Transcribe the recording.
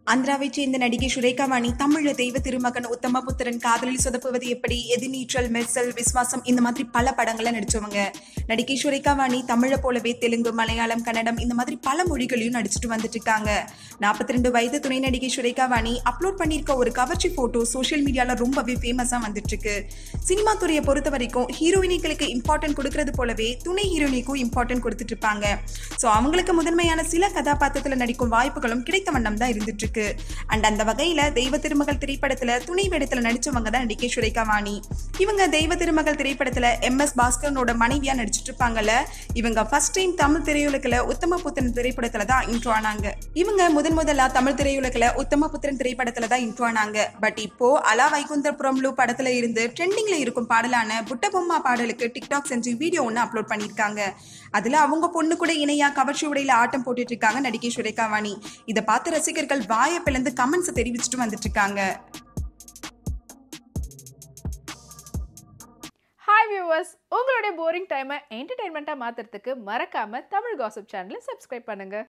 ஆந்திராவைச் சேர்ந்த நடிகை சுரேகா வாணி தமிழ தெய்வ திருமகன் உத்தமபுத்திரன் காதலில் சொதப்புவது எப்படி எதிர்நீச்சல் மெர்சல் விஸ்வாசம் இந்த மாதிரி பல படங்கள்ல நடிச்சவங்க நடிகை சுரேகா வாணி தமிழை போலவே தெலுங்கு மலையாளம் கன்னடம் இந்த மாதிரி பல மொழிகளையும் நடிச்சிட்டு வந்துட்டு இருக்காங்க நாற்பத்தி ரெண்டு வயது துணை நடிகை சுரேகா வாணி அப்லோட் பண்ணியிருக்க ஒரு கவர்ச்சி போட்டோ சோஷியல் மீடியால ரொம்பவே ஃபேமஸா வந்துட்டு இருக்கு சினிமா துறையை பொறுத்த வரைக்கும் ஹீரோயினிகளுக்கு இம்பார்ட்டன்ட் கொடுக்கறது போலவே துணை ஹீரோயினிக்கும் இம்பார்ட்டன்ட் கொடுத்துட்டு இருப்பாங்க ஸோ அவங்களுக்கு முதன்மையான சில கதாபாத்திரத்தில் நடிக்கும் வாய்ப்புகளும் கிடைத்த வண்ணம் தான் இருந்துட்டு இருக்கு அண்ட் அந்த வகையில தெய்வ திருமகள் திரைப்படத்துல துணை வேடத்துல நடிச்சவங்க தான் நடிகை சுரேகா வாணி இவங்க தெய்வ திருமகள் திரைப்படத்துல எம் எஸ் பாஸ்கரனோட மனைவியா நடிச்சிட்டு இருப்பாங்கல்ல இவங்க ஃபர்ஸ்ட் டைம் தமிழ் திரையுலகில் உத்தம புத்திரன் திரைப்படத்துல தான் இன்ட்ரோ ஆனாங்க இவங்க முதன் முதலா தமிழ் திரையுலகில் உத்தம புத்திரன் திரைப்படத்துல தான் இன்ட்ரோ ஆனாங்க பட் இப்போ அலா வைகுந்தபுரம் லூ படத்துல இருந்து ட்ரெண்டிங்ல இருக்கும் பாடலான புட்டபொம்மா பாடலுக்கு டிக்டாக் செஞ்சு வீடியோ ஒன்று அப்லோட் பண்ணியிருக்காங்க அதுல அவங்க பொண்ணு கூட இணையா கவர்ச்சி உடையில ஆட்டம் போட்டுட்டு இருக்காங்க நடிகை சுரேகா வாணி இதை பார்த்து ரசிகர்கள் வாயை பிளந்து கமெண்ட்ஸ் தெரிவிச்சுட்டு வந்துட்டு இருக்காங்க ஹாய் வியூவர்ஸ் உங்களுடைய போரிங் டைமை என்டர்டைன்மெண்ட்டாக மாற்றுறதுக்கு மறக்காமல் தமிழ் காசிப் சேனலை சப்ஸ்கிரைப் பண்ணுங்கள்